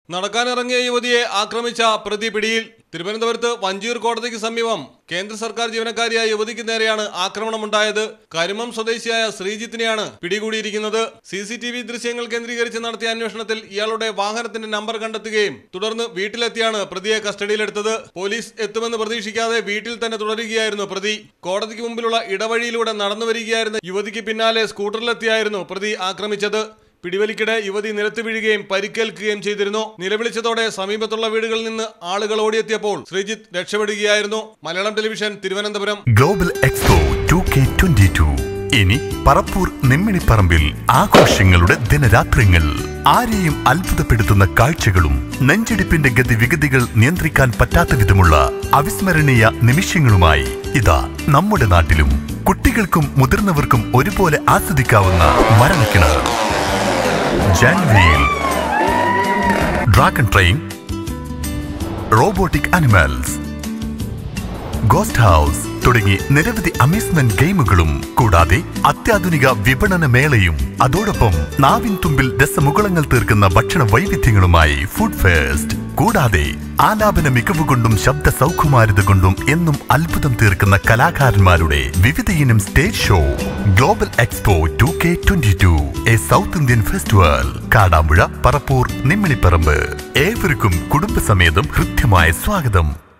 നടക്കാനിറങ്ങിയ യുവതിയെ ആക്രമിച്ച പ്രതി പിടിയിൽ തിരുവനന്തപുരത്ത് വഞ്ചിയൂർ കോടതിക്ക് സമീപം കേന്ദ്ര സർക്കാർ ജീവനക്കാരിയായ യുവതിക്ക് നേരെയാണ് ആക്രമണമുണ്ടായത് കരിമം സ്വദേശിയായ ശ്രീജിത്തിനെയാണ് പിടികൂടിയിരിക്കുന്നത് സി സി ടി വി ദൃശ്യങ്ങൾ കേന്ദ്രീകരിച്ച് നടത്തിയ അന്വേഷണത്തിൽ ഇയാളുടെ വാഹനത്തിന്റെ നമ്പർ കണ്ടെത്തുകയും തുടർന്ന് വീട്ടിലെത്തിയാണ് പ്രതിയെ കസ്റ്റഡിയിലെടുത്തത് പോലീസ് എത്തുമെന്ന് പ്രതീക്ഷിക്കാതെ വീട്ടിൽ തന്നെ തുടരുകയായിരുന്നു പ്രതി കോടതിക്ക് മുമ്പിലുള്ള ഇടവഴിയിലൂടെ നടന്നു വരികയായിരുന്ന യുവതിക്ക് പിന്നാലെ സ്കൂട്ടറിലെത്തിയായിരുന്നു പ്രതി ആക്രമിച്ചത് പിടിവലിക്കിടെ യുവതി നിലത്ത് വീഴുകയും പരിക്കേൽക്കുകയും ചെയ്തിരുന്നു നിലവിളിച്ചതോടെ സമീപത്തുള്ള വീടുകളിൽ നിന്ന് ആളുകൾ ഓടിയെത്തിയപ്പോൾ ശ്രീജിത്ത് രക്ഷപ്പെടുകയായിരുന്നു Malayalam television Thiruvananthapuram global expo two K twenty two ഇനി പറപ്പൂർ നിമ്മിണിപ്പറമ്പിൽ ആഘോഷങ്ങളുടെ ദിനരാത്രങ്ങൾ ആരെയും അത്ഭുതപ്പെടുത്തുന്ന കാഴ്ചകളും നെഞ്ചിടിപ്പിന്റെ ഗതിവിഗതികൾ നിയന്ത്രിക്കാൻ പറ്റാത്ത വിധമുള്ള അവിസ്മരണീയ നിമിഷങ്ങളുമായി ഇതാ നമ്മുടെ നാട്ടിലും കുട്ടികൾക്കും മുതിർന്നവർക്കും ഒരുപോലെ ആസ്വദിക്കാവുന്ന മരണക്കിണർ giant wheel dragon train robotic animals ghost house തുടങ്ങി നിരവധി അമ്യൂസ്മെന്റ് ഗെയിമുകളും കൂടാതെ അത്യാധുനിക വിപണന മേളയും അതോടൊപ്പം നാവിൻ തുമ്പിൽ രസമുകളങ്ങൾ തീർക്കുന്ന ഭക്ഷണ വൈവിധ്യങ്ങളുമായി ഫുഡ് ഫെസ്റ്റ് കൂടാതെ ആലാപന മികവ് കൊണ്ടും ശബ്ദ സൗകുമാര്യത കൊണ്ടും എന്നും അത്ഭുതം തീർക്കുന്ന കലാകാരന്മാരുടെ വിവിധയിനം stage show global expo two K twenty two a South Indian festival Kadampuzha Parappur Nimminiparamba ഏവർക്കും കുടുംബസമേതം ഹൃദ്യമായ സ്വാഗതം